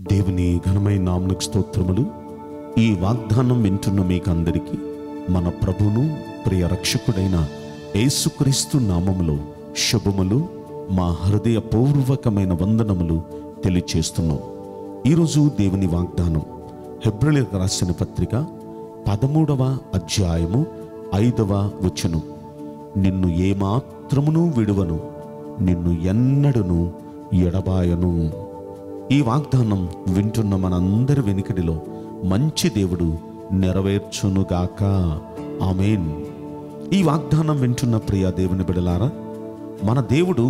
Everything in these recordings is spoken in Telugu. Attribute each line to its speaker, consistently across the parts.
Speaker 1: దేవుని ఘనమైన నామనికి స్తోత్రములు ఈ వాగ్దానం వింటున్న మీకందరికీ మన ప్రభును ప్రియ రక్షకుడైన యేసుక్రీస్తు నామములో శుభములు మా హృదయపూర్వకమైన వందనములు తెలియచేస్తున్నాం ఈరోజు దేవుని వాగ్దానం హెబ్రిలకు రాసిన పత్రిక పదమూడవ అధ్యాయము ఐదవ వచనం నిన్ను ఏమాత్రమును విడువను నిన్ను ఎన్నడును ఎడబాయను ఈ వాగ్దానం వింటున్న మనందరి వెనుకడిలో మంచి దేవుడు నెరవేర్చునుగాక ఆమెన్ ఈ వాగ్దానం వింటున్న ప్రియ దేవుని బిడలారా మన దేవుడు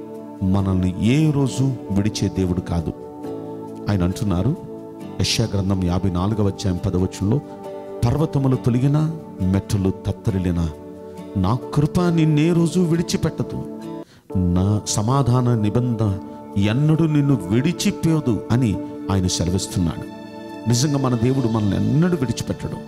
Speaker 1: మనల్ని ఏ రోజు విడిచే దేవుడు కాదు ఆయన అంటున్నారు యశ్యా గ్రంథం యాభై నాలుగవ అధ్యాయం పదవచనంలో పర్వతములు తొలగిన మెట్టలు తత్తరిలిన నా కృప నిన్నే రోజు విడిచిపెట్టదు నా సమాధాన నిబంధన ఎన్నడూ నిన్ను విడిచిపోదు అని ఆయన సెలవిస్తున్నాడు నిజంగా మన దేవుడు మనల్ని ఎన్నడూ విడిచిపెట్టడు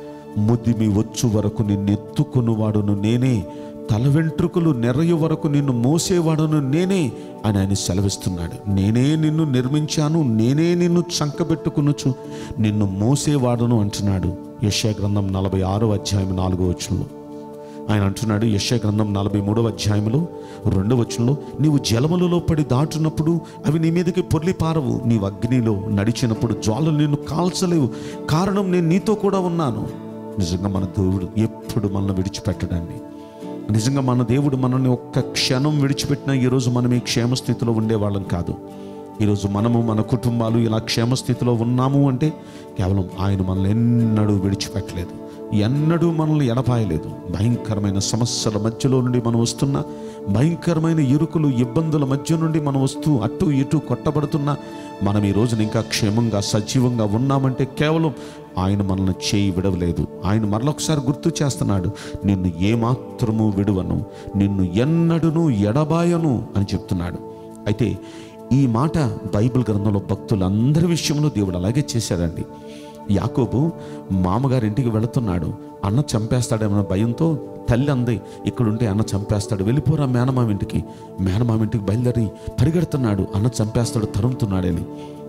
Speaker 1: ముదిమి వచ్చు వరకు నిన్నెత్తుకొనువాడును నేనే తల వెంట్రుకలు నెరయ వరకు నిన్ను మోసేవాడును నేనే అని ఆయన సెలవిస్తున్నాడు నేనే నిన్ను నిర్మించాను నేనే నిన్ను చంకబెట్టుకునుచు నిన్ను మోసేవాడును అంటున్నాడు యశా గ్రంథం నలభై ఆరో అధ్యాయం నాలుగో వచనంలో ఆయన అంటున్నాడు యశ గ్రంథం నలభై మూడవ అధ్యాయంలో రెండవ వచనంలో నీవు జలములలో పడి దాటునప్పుడు అవి నీ మీదకి పొర్లి పారవు నీవు అగ్నిలో నడిచినప్పుడు జ్వాలలు నిన్ను కాల్చలేవు కారణం నేను నీతో కూడా ఉన్నాను నిజంగా మన దేవుడు ఎప్పుడు మనల్ని విడిచిపెట్టడండి నిజంగా మన దేవుడు మనల్ని ఒక్క క్షణం విడిచిపెట్టినా ఈరోజు మనం ఈ క్షేమస్థితిలో ఉండేవాళ్ళం కాదు ఈరోజు మనము మన కుటుంబాలు ఇలా క్షేమస్థితిలో ఉన్నాము అంటే కేవలం ఆయన మనల్ని ఎన్నడూ విడిచిపెట్టలేదు ఎన్నడూ మనల్ని ఎడపాయలేదు భయంకరమైన సమస్యల మధ్యలో నుండి మనం వస్తున్న భయంకరమైన ఇరుకులు ఇబ్బందుల మధ్య నుండి మనం వస్తూ అటు ఇటు కొట్టబడుతున్నా మనం ఈ రోజున ఇంకా క్షేమంగా సజీవంగా ఉన్నామంటే కేవలం ఆయన మనల్ని చేయి విడవలేదు ఆయన మరొకసారి గుర్తు చేస్తున్నాడు నిన్ను ఏమాత్రము విడువను నిన్ను ఎన్నడును ఎడబాయను అని చెప్తున్నాడు అయితే ఈ మాట బైబిల్ గ్రంథంలో భక్తులందరి విషయంలో దేవుడు అలాగే చేశాడండి యాకోబు మామగారి ఇంటికి వెళుతున్నాడు అన్న చంపేస్తాడేమన్న భయంతో తల్లి అంది ఇక్కడుంటే అన్న చంపేస్తాడు వెళ్ళిపోరా మేనమామ ఇంటికి మేనమామ ఇంటికి బయలుదేరి పరిగెడుతున్నాడు అన్న చంపేస్తాడు తరుముతున్నాడని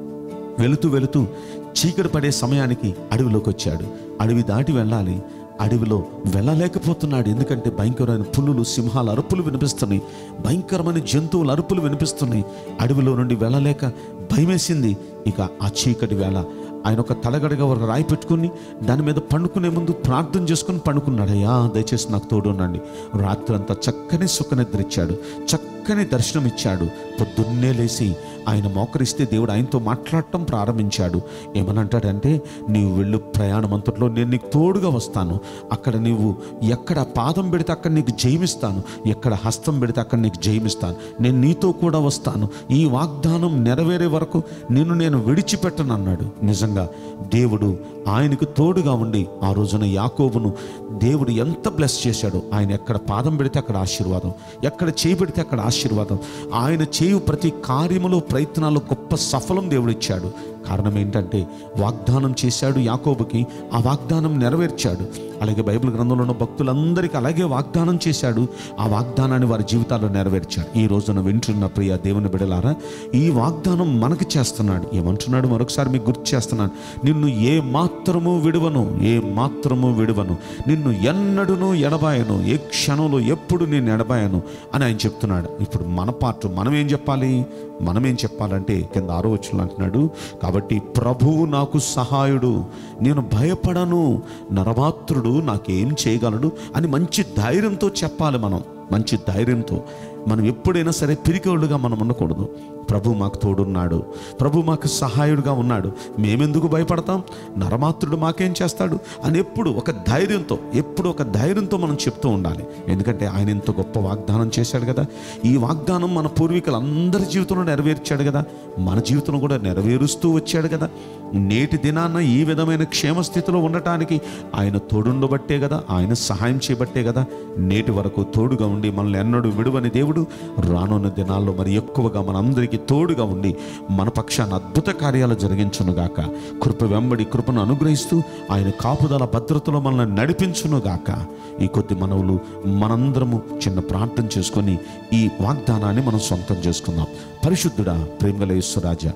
Speaker 1: వెళుతూ వెళుతూ చీకటి పడే సమయానికి అడవిలోకి వచ్చాడు అడవి దాటి వెళ్ళాలి అడవిలో వెళ్ళలేకపోతున్నాడు ఎందుకంటే భయంకరమైన పులులు సింహాల అరుపులు వినిపిస్తున్నాయి భయంకరమైన జంతువుల అరుపులు వినిపిస్తున్నాయి అడవిలో నుండి వెళ్ళలేక భయమేసింది ఇక ఆ చీకటి వేళ ఆయన ఒక తలగడగా ఒక రాయి పెట్టుకుని దాని మీద పండుకునే ముందు ప్రార్థన చేసుకుని పండుకున్నాడు అయ్యా దయచేసి నాకు తోడు ఉండండి రాత్రి అంతా చక్కని సుఖనిద్ర ఇచ్చాడు చక్కని దర్శనం ఇచ్చాడు పొద్దున్నే లేచి ఆయన మోకరిస్తే దేవుడు ఆయనతో మాట్లాడటం ప్రారంభించాడు ఏమనంటాడంటే నీవు వెళ్ళు ప్రయాణం అంతట్లో నేను నీకు తోడుగా వస్తాను అక్కడ నీవు ఎక్కడ పాదం పెడితే అక్కడ నీకు జయమిస్తాను ఎక్కడ హస్తం పెడితే అక్కడ నీకు జయమిస్తాను నేను నీతో కూడా వస్తాను ఈ వాగ్దానం నెరవేరే వరకు నిన్ను నేను విడిచిపెట్టను అన్నాడు నిజంగా దేవుడు ఆయనకు తోడుగా ఉండి ఆ రోజున యాకోబును దేవుడు ఎంత బ్లెస్ చేశాడో ఆయన ఎక్కడ పాదం పెడితే అక్కడ ఆశీర్వాదం ఎక్కడ చేయి పెడితే అక్కడ ఆశీర్వాదం ఆయన చేయు ప్రతి కార్యములో ప్రయత్నాలు గొప్ప సఫలం దేవుడు ఇచ్చాడు కారణం ఏంటంటే వాగ్దానం చేశాడు యాకోబుకి ఆ వాగ్దానం నెరవేర్చాడు అలాగే బైబిల్ గ్రంథంలో ఉన్న భక్తులందరికీ అలాగే వాగ్దానం చేశాడు ఆ వాగ్దానాన్ని వారి జీవితాల్లో నెరవేర్చాడు ఈ రోజున వింటున్న ప్రియ దేవుని బిడలారా ఈ వాగ్దానం మనకు చేస్తున్నాడు ఏమంటున్నాడు మరొకసారి మీకు గుర్తు చేస్తున్నాను నిన్ను ఏ మాత్రము విడువను ఏ మాత్రము విడువను నిన్ను ఎన్నడును ఎడబాయను ఏ క్షణంలో ఎప్పుడు నేను ఎడబాయను అని ఆయన చెప్తున్నాడు ఇప్పుడు మన పాటు మనం ఏం చెప్పాలి మనం ఏం చెప్పాలంటే కింద ఆరో వచ్చిన అంటున్నాడు కాబట్టి ప్రభువు నాకు సహాయుడు నేను భయపడను నరమాత్రుడు నాకేం చేయగలడు అని మంచి ధైర్యంతో చెప్పాలి మనం మంచి ధైర్యంతో మనం ఎప్పుడైనా సరే పిరికోళ్ళుగా మనం ఉండకూడదు ప్రభు మాకు తోడున్నాడు ప్రభు మాకు సహాయుడుగా ఉన్నాడు మేమెందుకు భయపడతాం నరమాత్రుడు మాకేం చేస్తాడు అని ఎప్పుడు ఒక ధైర్యంతో ఎప్పుడు ఒక ధైర్యంతో మనం చెప్తూ ఉండాలి ఎందుకంటే ఆయన ఎంత గొప్ప వాగ్దానం చేశాడు కదా ఈ వాగ్దానం మన పూర్వీకులందరి జీవితంలో నెరవేర్చాడు కదా మన జీవితంలో కూడా నెరవేరుస్తూ వచ్చాడు కదా నేటి దినాన్న ఈ విధమైన క్షేమస్థితిలో ఉండటానికి ఆయన తోడుండబట్టే కదా ఆయన సహాయం చేయబట్టే కదా నేటి వరకు తోడుగా ఉండి మనల్ని ఎన్నడూ విడువని దేవుడు రానున్న దినాల్లో మరి ఎక్కువగా మనందరికీ తోడుగా ఉండి మన పక్షాన అద్భుత కార్యాలు జరిగించునుగాక కృప వెంబడి కృపను అనుగ్రహిస్తూ ఆయన కాపుదల భద్రతలో మనల్ని నడిపించునుగాక ఈ కొద్ది మనవులు మనందరము చిన్న ప్రార్థన చేసుకొని ఈ వాగ్దానాన్ని మనం సొంతం చేసుకుందాం పరిశుద్ధుడా ప్రేమలేశ్వరాజా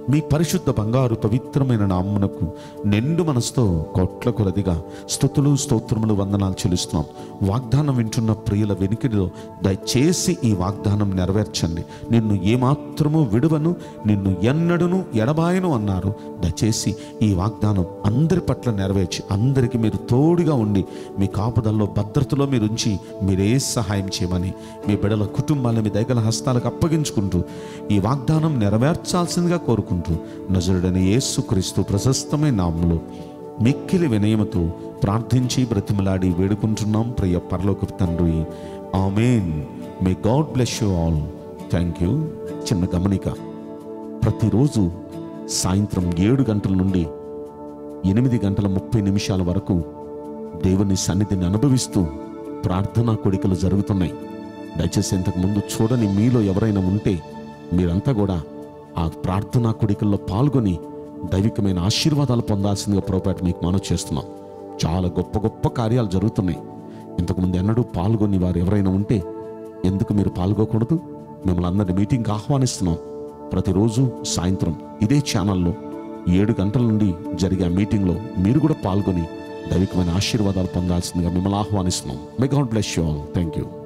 Speaker 1: మీ పరిశుద్ధ బంగారు పవిత్రమైన నామ్మునకు నిండు మనసుతో కోట్ల కొలదిగా స్థుతులు స్తోత్రములు వందనాలు చెల్లిస్తున్నాం వాగ్దానం వింటున్న ప్రియుల వెనుకడిలో దయచేసి ఈ వాగ్దానం నెరవేర్చండి నిన్ను ఏమాత్రము విడువను నిన్ను ఎన్నడును ఎడబాయను అన్నారు దయచేసి ఈ వాగ్దానం అందరి పట్ల నెరవేర్చి అందరికీ మీరు తోడుగా ఉండి మీ కాపుదల్లో భద్రతలో మీరు ఉంచి మీరే సహాయం చేయమని మీ బిడల కుటుంబాలను మీ దయగల హస్తాలకు అప్పగించుకుంటూ ఈ వాగ్దానం నెరవేర్చాల్సిందిగా కోరుకుంటూ నజరుడని యేసుక్రీస్తు ప్రశస్తమైన నామములో మిక్కిలి వినయముతో ప్రార్థించి బ్రతిమలాడి వేడుకుంటున్నాం ప్రియ పరలోక తండ్రి amen may God bless you all thank you చిన్న గమనిక ప్రతిరోజు సాయంత్రం ఏడు గంటల నుండి ఎనిమిది గంటల ముప్పై నిమిషాల వరకు దేవుని సన్నిధిని అనుభవిస్తూ ప్రార్థనా కొడికలు జరుగుతున్నాయి దయచేసి ఇంతకు ముందు చూడని మీలో ఎవరైనా ఉంటే మీరంతా కూడా ఆ ప్రార్థనా కొడికల్లో పాల్గొని దైవికమైన ఆశీర్వాదాలు పొందాల్సిందిగా ప్రోపేట మీకు మనవి చేస్తున్నాం చాలా గొప్ప గొప్ప కార్యాలు జరుగుతున్నాయి ఇంతకుముందు ఎన్నడూ పాల్గొని వారు ఎవరైనా ఉంటే ఎందుకు మీరు పాల్గొకూడదు మిమ్మల్ని అందరినీ మీటింగ్కి ఆహ్వానిస్తున్నాం ప్రతిరోజు సాయంత్రం ఇదే ఛానల్లో ఏడు గంటల నుండి జరిగే ఆ మీటింగ్లో మీరు కూడా పాల్గొని దైవికమైన ఆశీర్వాదాలు పొందాల్సిందిగా మిమ్మల్ని ఆహ్వానిస్తున్నాం may God bless you all thank you